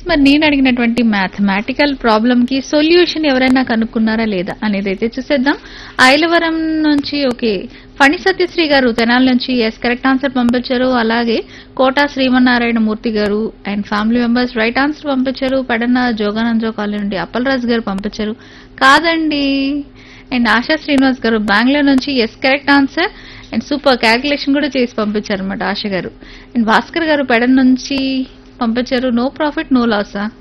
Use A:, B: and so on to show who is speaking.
A: మరి నేను అడిగినటువంటి మ్యాథమెటికల్ ప్రాబ్లమ్ కి సొల్యూషన్ ఎవరైనా కనుక్కున్నారా లేదా అనేది అయితే చూసేద్దాం ఐలవరం నుంచి ఓకే ఫణి సత్యశ్రీ గారు తెనాల నుంచి ఎస్ కరెక్ట్ ఆన్సర్ పంపించారు అలాగే quota Srimannarayana Murthy garu and family members right answer పంపించారు పడన్న జోగానంజో కాలనీ నుండి అప్పలరాజు గారు పంపించారు కాదండి అండ్ ఆశా శ్రీనివాస్ గారు బెంగళూరు నుంచి yes correct answer and super calculation కూడా చేసి పంపించారు అనమాట ఆశ గారు అండ్ భాస్కర్ గారు పెడన్ నుంచి పంపించారు నో ప్రాఫిట్ నో లాసా